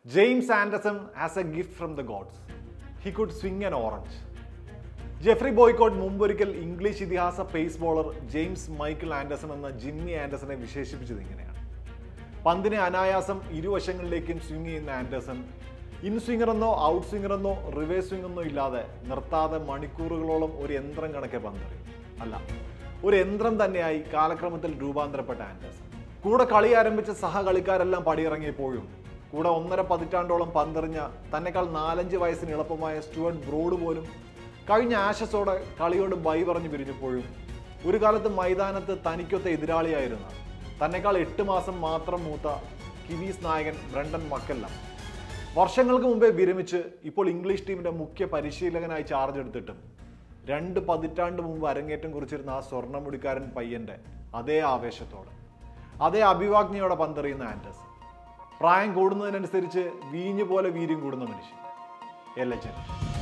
James Anderson has a gift from the gods. He could swing an orange. Geoffrey Boycott മുമ്പൊരിക്കൽ English ഇതിഹാസ pace bowler James Michael Anderson എന്ന Jimmy ആൻഡർസനെ വിശേഷിപ്പിച്ചത് ഇങ്ങനെയാണ് പന്തിനെ അനായാസം ഇരുവശങ്ങളിലേക്കും സ്വിംഗ് ചെയ്യുന്ന ആൻഡർസൺ ഇൻ സ്വിംഗർ എന്നോ ഔട്ട് സ്വിംഗർ എന്നോ റിവേഴ്സ് സ്വിംഗ് എന്നോ ഇല്ലാതെ നിർത്താതെ മണിക്കൂറുകളോളം ഒരു യന്ത്രം കണക്കെ പന്തെറിയും അല്ല ഒരു യന്ത്രം തന്നെയായി കാലക്രമത്തിൽ രൂപാന്തരപ്പെട്ട ആൻഡർസൺ കൂടെ കളി ആരംഭിച്ച സഹകളിക്കാരെല്ലാം പടിയിറങ്ങിയപ്പോഴും കൂടെ ഒന്നര പതിറ്റാണ്ടോളം പന്തെറിഞ്ഞ തന്നെക്കാൾ നാലഞ്ച് വയസ്സിന് എളുപ്പമായ സ്റ്റുവർട്ട് ബ്രോഡ് പോലും കഴിഞ്ഞ ആശസോടെ കളിയോട് ബൈ പറഞ്ഞു പിരിഞ്ഞപ്പോഴും ഒരു കാലത്ത് മൈതാനത്ത് തനിക്കൊത്ത എതിരാളിയായിരുന്ന തന്നെക്കാൾ എട്ട് മാസം മാത്രം മൂത്ത കിവീസ് നായകൻ ബ്രണ്ടൻ മക്കെല്ലാം വർഷങ്ങൾക്ക് മുമ്പേ വിരമിച്ച് ഇപ്പോൾ ഇംഗ്ലീഷ് ടീമിന്റെ മുഖ്യ പരിശീലകനായി ചാർജ് എടുത്തിട്ടും രണ്ട് പതിറ്റാണ്ട് മുമ്പ് അരങ്ങേറ്റം കുറിച്ചിരുന്ന ആ സ്വർണ്ണമുടിക്കാരൻ പയ്യന്റെ അതേ ആവേശത്തോടെ അതേ അഭിവാജ്ഞയോടെ പന്തെറിയുന്ന ആൻഡേഴ്സ് പ്രായം കൂടുന്നതിനനുസരിച്ച് വീഞ്ഞു പോലെ വീര്യം കൂടുന്ന മനുഷ്യൻ എ ലെജൻഡ്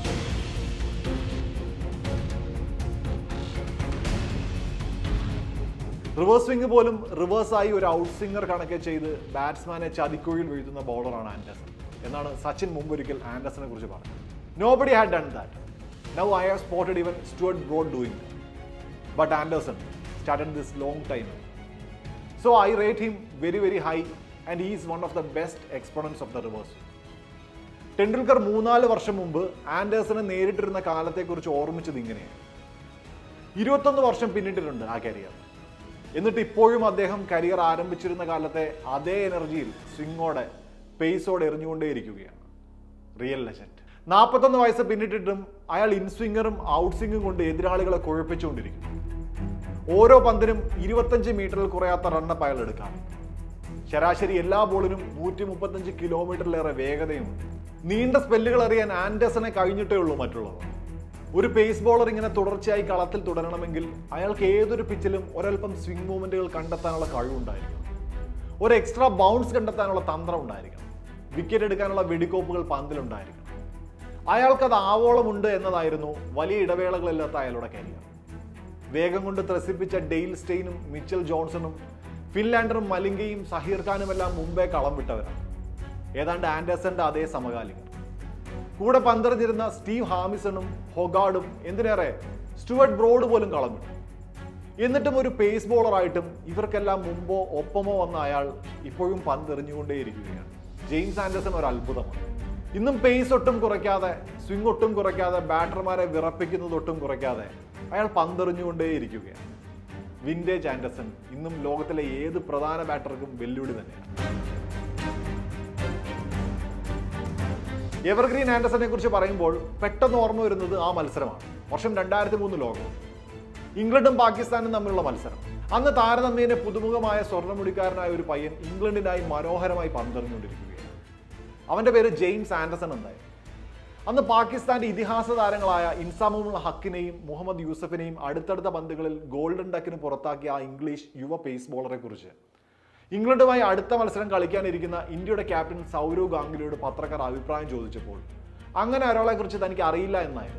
റിവേഴ്സ് സ്വിംഗ് പോലും റിവേഴ്സായി ഒരു ഔട്ട് സ്വിംഗർ കണക്കെ ചെയ്ത് ബാറ്റ്സ്മാനെ ചതിക്കുഴിയിൽ വീഴ്ത്തുന്ന ബൗളറാണ് ആൻഡർസൺ എന്നാണ് സച്ചിൻ മുമ്പൊരിക്കൽ ആൻഡർസനെ കുറിച്ച് പറഞ്ഞത് nobody had done that now I have spotted even Stuart Broad doing but Anderson started this long time so I rate him very very high and he is one of the best exponents of the reverse Tendulkar മൂന്നാല് വർഷം മുമ്പ് ആൻഡേഴ്സനെ നേരിട്ടിരുന്ന കാലത്തെക്കുറിച്ച് ഓർമ്മിച്ചത് ഇങ്ങനെയാണ് ഇരുപത്തൊന്ന് വർഷം പിന്നിട്ടിട്ടുണ്ട് ആ career എന്നിട്ട് ഇപ്പോഴും അദ്ദേഹം കരിയർ ആരംഭിച്ചിരുന്ന കാലത്തെ അതേ എനർജിയിൽ സ്വിങ്ങോടെ പേസോടെ എറിഞ്ഞുകൊണ്ടേയിരിക്കുകയാണ് റിയൽ ലെജൻഡ് നാൽപ്പത്തൊന്ന് വയസ്സ് പിന്നിട്ടിട്ടും അയാൾ ഇൻ സ്വിംഗറും ഔട്ട് സ്വിംഗും കൊണ്ട് എതിരാളികളെ കുഴപ്പിച്ചുകൊണ്ടിരിക്കും ഓരോ പന്തിനും ഇരുപത്തഞ്ച് മീറ്ററിൽ കുറയാത്ത റണ്ണപ്പ് അയാൾ എടുക്കാം ശരാശരി എല്ലാ ബോളിനും നൂറ്റി മുപ്പത്തഞ്ച് കിലോമീറ്ററിലേറെ വേഗതയുമുണ്ട് നീണ്ട സ്പെല്ലുകൾ അറിയാൻ ആൻഡേഴ്സനെ കഴിഞ്ഞിട്ടേ ഉള്ളൂ മറ്റുള്ളവർ ഒരു പേസ് ബോളർ ഇങ്ങനെ തുടർച്ചയായി കളത്തിൽ തുടരണമെങ്കിൽ അയാൾക്ക് ഏതൊരു പിച്ചിലും ഒരൽപ്പം സ്വിംഗ് മൂവ്മെന്റുകൾ കണ്ടെത്താനുള്ള കഴിവുണ്ടായിരിക്കണം ഒരു എക്സ്ട്രാ ബൗൺസ് കണ്ടെത്താനുള്ള തന്ത്രം ഉണ്ടായിരിക്കണം വിക്കറ്റ് എടുക്കാനുള്ള വെടിക്കോപ്പുകൾ പന്തിലുണ്ടായിരിക്കണം അയാൾക്കത് ആവോളമുണ്ട് എന്നതായിരുന്നു വലിയ ഇടവേളകളില്ലാത്ത അയാളുടെ കരിയർ വേഗം കൊണ്ട് ത്രസിപ്പിച്ച ഡെയിൽ സ്റ്റെയിനും മിച്ചൽ ജോൺസണും ഫിൻലാൻഡറും മലിംഗയും സഹീർ ഖാനും എല്ലാം മുമ്പേ കളം വിട്ടവരാണ് ഏതാണ്ട് ആൻഡേഴ്സന്റെ അതേ സമകാലികർ കൂടെ പന്തെറിഞ്ഞിരുന്ന സ്റ്റീവ് ഹാമിസണും ഹൊഗാർഡും എന്തിനേറെ സ്റ്റുവർട്ട് ബ്രോഡ് പോലും കളം വിട്ടു എന്നിട്ടും ഒരു പേസ് ബോളറായിട്ടും ഇവർക്കെല്ലാം മുമ്പോ ഒപ്പമോ വന്ന അയാൾ ഇപ്പോഴും പന്തെറിഞ്ഞുകൊണ്ടേയിരിക്കുകയാണ് ജെയിംസ് ആൻഡേഴ്സൺ ഒരു അത്ഭുതമാണ് ഇന്നും പേസ് ഒട്ടും കുറയ്ക്കാതെ സ്വിംഗ് ഒട്ടും കുറയ്ക്കാതെ ബാറ്റർമാരെ വിറപ്പിക്കുന്നത് ഒട്ടും കുറയ്ക്കാതെ അയാൾ പന്തെറിഞ്ഞുകൊണ്ടേയിരിക്കുകയാണ് വിൻറ്റേജ് ആൻഡർസൺ ഇന്നും ലോകത്തിലെ ഏത് പ്രധാന ബാറ്റർക്കും വെല്ലുവിളി തന്നെയാണ് എവർഗ്രീൻ ആൻഡർസനെ കുറിച്ച് പറയുമ്പോൾ പെട്ടെന്ന് ഓർമ്മ വരുന്നത് ആ മത്സരമാണ് വർഷം രണ്ടായിരത്തി മൂന്ന് ലോകം ഇംഗ്ലണ്ടും പാകിസ്ഥാനും തമ്മിലുള്ള മത്സരം അന്ന് താരതമ്യേന പുതുമുഖമായ സ്വർണ്ണമുടിക്കാരനായ ഒരു പയ്യൻ ഇംഗ്ലണ്ടിനായി മനോഹരമായി പന്തെറിഞ്ഞുകൊണ്ടിരിക്കുകയാണ് അവന്റെ പേര് ജെയിംസ് ആൻഡർസൺ എന്നായിരുന്നു അന്ന് പാകിസ്ഥാന്റെ ഇതിഹാസ താരങ്ങളായ ഇൻസാമുൽ ഹക്കിനെയും മുഹമ്മദ് യൂസഫിനെയും അടുത്തടുത്ത പന്തുകളിൽ ഗോൾഡൻ ഡക്കിന് പുറത്താക്കിയ ആ ഇംഗ്ലീഷ് യുവ പേസ് ബോളറെ കുറിച്ച് ഇംഗ്ലണ്ടുമായി അടുത്ത മത്സരം കളിക്കാനിരിക്കുന്ന ഇന്ത്യയുടെ ക്യാപ്റ്റൻ സൗരവ് ഗാംഗുലിയോട് പത്രക്കാർ അഭിപ്രായം ചോദിച്ചപ്പോൾ അങ്ങനെ ഒരാളെ കുറിച്ച് തനിക്ക് അറിയില്ല എന്നായിരുന്നു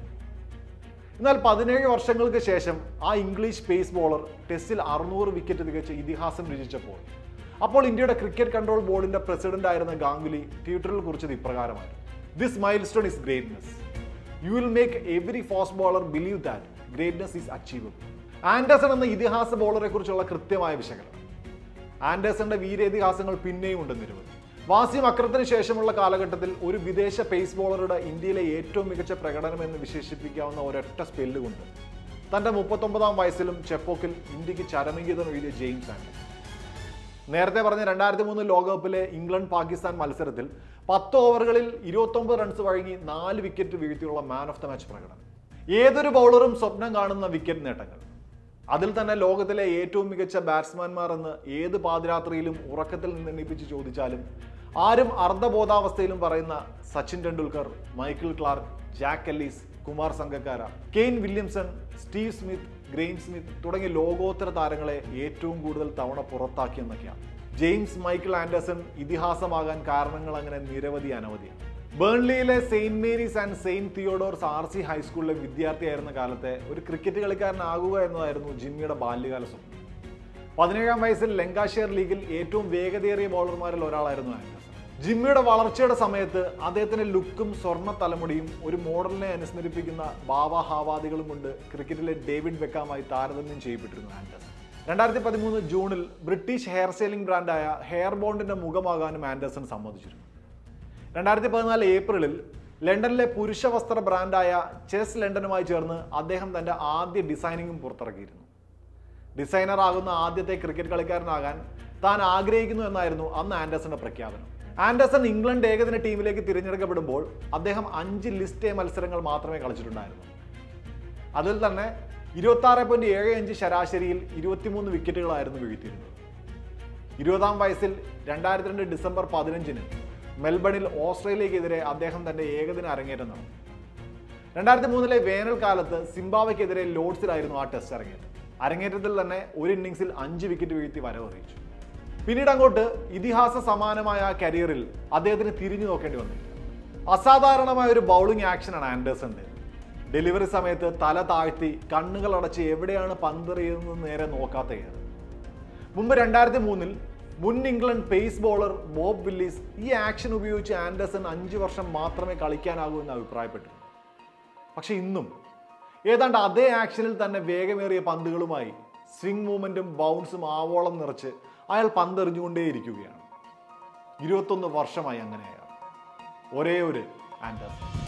എന്നാൽ പതിനേഴ് വർഷങ്ങൾക്ക് ശേഷം ആ ഇംഗ്ലീഷ് പേസ് ബോളർ ടെസ്റ്റിൽ അറുന്നൂറ് വിക്കറ്റ് തികച്ച് ഇതിഹാസം രചിച്ചപ്പോൾ അപ്പോൾ ഇന്ത്യയുടെ ക്രിക്കറ്റ് കൺട്രോൾ ബോർഡിന്റെ പ്രസിഡന്റ് ആയിരുന്ന ഗാംഗുലി ട്വിറ്ററിൽ കുറിച്ചത് ഇപ്രകാരമായിരുന്നു this milestone is greatness you will make every fast bowler believe that greatness is achievable Anderson എന്ന ഇതിഹാസ ബോളറെ കുറിച്ചുള്ള കൃത്യമായ വിശകലനം ആൻഡേഴ്സന്റെ വീരേതിഹാസങ്ങൾ പിന്നെയും ഉണ്ട് നിരവധി വാസിം അക്രത്തിന് ശേഷമുള്ള കാലഘട്ടത്തിൽ ഒരു വിദേശ പേസ് ബോളറുടെ ഇന്ത്യയിലെ ഏറ്റവും മികച്ച പ്രകടനം എന്ന് വിശേഷിപ്പിക്കാവുന്ന ഒരൊറ്റ സ്പെല്ല് കൊണ്ട് തന്റെ മുപ്പത്തൊമ്പതാം വയസ്സിലും ചെപ്പോക്കിൽ ഇന്ത്യക്ക് ചരമഗീതം എഴുതിയ ജെയിംസ് ആൻഡേഴ്സൺ നേരത്തെ പറഞ്ഞ രണ്ടായിരത്തി മൂന്ന് ലോകകപ്പിലെ ഇംഗ്ലണ്ട് പാകിസ്ഥാൻ മത്സരത്തിൽ പത്ത് ഓവറുകളിൽ ഇരുപത്തൊമ്പത് റൺസ് വഴങ്ങി നാല് വിക്കറ്റ് വീഴ്ത്തിയുള്ള മാൻ ഓഫ് ദ മാച്ച് പ്രകടനം ഏതൊരു ബൗളറും സ്വപ്നം കാണുന്ന വിക്കറ്റ് നേട്ടങ്ങൾ അതിൽ തന്നെ ലോകത്തിലെ ഏറ്റവും മികച്ച ബാറ്റ്സ്മാൻമാർ എന്ന് ഏത് പാതിരാത്രിയിലും ഉറക്കത്തിൽ നിന്ന് എണ്ണിപ്പിച്ച് ചോദിച്ചാലും ആരും അർദ്ധബോധാവസ്ഥയിലും പറയുന്ന Sachin Tendulkar Michael Clarke Jack Ellis Kumar Sangakkara Kane Williamson Steve Smith Graeme Smith തുടങ്ങിയ ലോകോത്തര താരങ്ങളെ ഏറ്റവും കൂടുതൽ തവണ പുറത്താക്കിയെന്നൊക്കെയാണ് ജെയിംസ് മൈക്കിൾ ആൻഡേഴ്സൺ ഇതിഹാസമാകാൻ കാരണങ്ങൾ അങ്ങനെ നിരവധി അനവധിയാണ് ബേൺലിയിലെ Saint Mary's and Saint Theodore's R C ഹൈസ്കൂളിലെ വിദ്യാർത്ഥിയായിരുന്ന കാലത്തെ ഒരു ക്രിക്കറ്റ് കളിക്കാരനാകുക എന്നതായിരുന്നു ജിമ്മിയുടെ ബാല്യകാല സ്വപ്നം പതിനേഴാം വയസ്സിൽ ലങ്കാഷെയർ ലീഗിൽ ഏറ്റവും വേഗതയേറിയ ബൗളർമാരിൽ ഒരാളായിരുന്നു ആൻഡേഴ്സൺ ജിമ്മിയുടെ വളർച്ചയുടെ സമയത്ത് അദ്ദേഹത്തിന്റെ ലുക്കും സ്വർണ്ണ തലമുടിയും ഒരു മോഡലിനെ അനുസ്മരിപ്പിക്കുന്ന ഭാവാഹാവാദികളും കൊണ്ട് ക്രിക്കറ്റിലെ ഡേവിഡ് ബെക്കാമായി താരതമ്യം ചെയ്യപ്പെട്ടിരുന്നു ആൻഡേഴ്സൺ രണ്ടായിരത്തി പതിമൂന്ന് ജൂണിൽ ബ്രിട്ടീഷ് ഹെയർ സ്റ്റൈലിംഗ് ബ്രാൻഡായ ഹെയർ ബോണ്ടിന്റെ മുഖമാകാനും ആൻഡേഴ്സൺ സമ്മതിച്ചിരുന്നു രണ്ടായിരത്തി പതിനാല് ഏപ്രിലിൽ ലണ്ടനിലെ പുരുഷ വസ്ത്ര ബ്രാൻഡായ ചെസ് ലണ്ടനുമായി ചേർന്ന് അദ്ദേഹം തന്റെ ആദ്യ ഡിസൈനിങ്ങും പുറത്തിറക്കിയിരുന്നു ഡിസൈനർ ആകുന്ന ആദ്യത്തെ ക്രിക്കറ്റ് കളിക്കാരനാകാൻ താൻ ആഗ്രഹിക്കുന്നു എന്നായിരുന്നു അന്ന് ആൻഡേഴ്സന്റെ പ്രഖ്യാപനം ആൻഡേഴ്സൺ ഇംഗ്ലണ്ട് ഏകദിന ടീമിലേക്ക് തിരഞ്ഞെടുക്കപ്പെടുമ്പോൾ അദ്ദേഹം അഞ്ച് ലിസ്റ്റ് എ മത്സരങ്ങൾ മാത്രമേ കളിച്ചിട്ടുണ്ടായിരുന്നു അതിൽ തന്നെ ഇരുപത്തി ആറ് പോയിന്റ് ഏഴ് അഞ്ച് ശരാശരിയിൽ ഇരുപത്തിമൂന്ന് വിക്കറ്റുകളായിരുന്നു വീഴ്ത്തിയിരുന്നത് ഇരുപതാം വയസ്സിൽ രണ്ടായിരത്തി രണ്ട് ഡിസംബർ പതിനഞ്ചിന് മെൽബണിൽ ഓസ്ട്രേലിയക്കെതിരെ അദ്ദേഹം തന്റെ ഏകദിന അരങ്ങേറ്റം നടന്നു രണ്ടായിരത്തി മൂന്നിലെ വേനൽക്കാലത്ത് സിംബാവയ്ക്കെതിരെ ലോഡ്സിലായിരുന്നു ആ ടെസ്റ്റ് അരങ്ങേറ്റം അരങ്ങേറ്റത്തിൽ തന്നെ ഒരു ഇന്നിംഗ്സിൽ അഞ്ച് വിക്കറ്റ് വീഴ്ത്തി വരവറിയിച്ചു പിന്നീട് അങ്ങോട്ട് ഇതിഹാസ സമാനമായ ആ കരിയറിൽ അദ്ദേഹത്തിന് തിരിഞ്ഞു നോക്കേണ്ടി വന്നില്ല അസാധാരണമായ ഒരു ബൗളിംഗ് ആക്ഷനാണ് ആൻഡേഴ്സന്റെ ഡെലിവറി സമയത്ത് തല താഴ്ത്തി കണ്ണുകൾ അടച്ച് എവിടെയാണ് പന്തെറിയുന്നത് നേരെ നോക്കാത്ത ഏത് മുമ്പ് രണ്ടായിരത്തി മൂന്നിൽ മുൻ England pace bowler Bob Willis ഈ ആക്ഷൻ ഉപയോഗിച്ച് ആൻഡേഴ്സൺ അഞ്ച് വർഷം മാത്രമേ കളിക്കാനാകൂ എന്ന് അഭിപ്രായപ്പെട്ടിരുന്നു പക്ഷെ ഇന്നും ഏതാണ്ട് അതേ ആക്ഷനിൽ തന്നെ വേഗമേറിയ പന്തുകളുമായി സ്വിംഗ് മൂവ്മെന്റും ബൗൺസും ആവോളം നിറച്ച് അയാൾ പന്തെറിഞ്ഞുകൊണ്ടേയിരിക്കുകയാണ് ഇരുപത്തൊന്ന് വർഷമായി അങ്ങനെ അയാൾ ഒരേ ഒരു ആൻഡേഴ്സൺ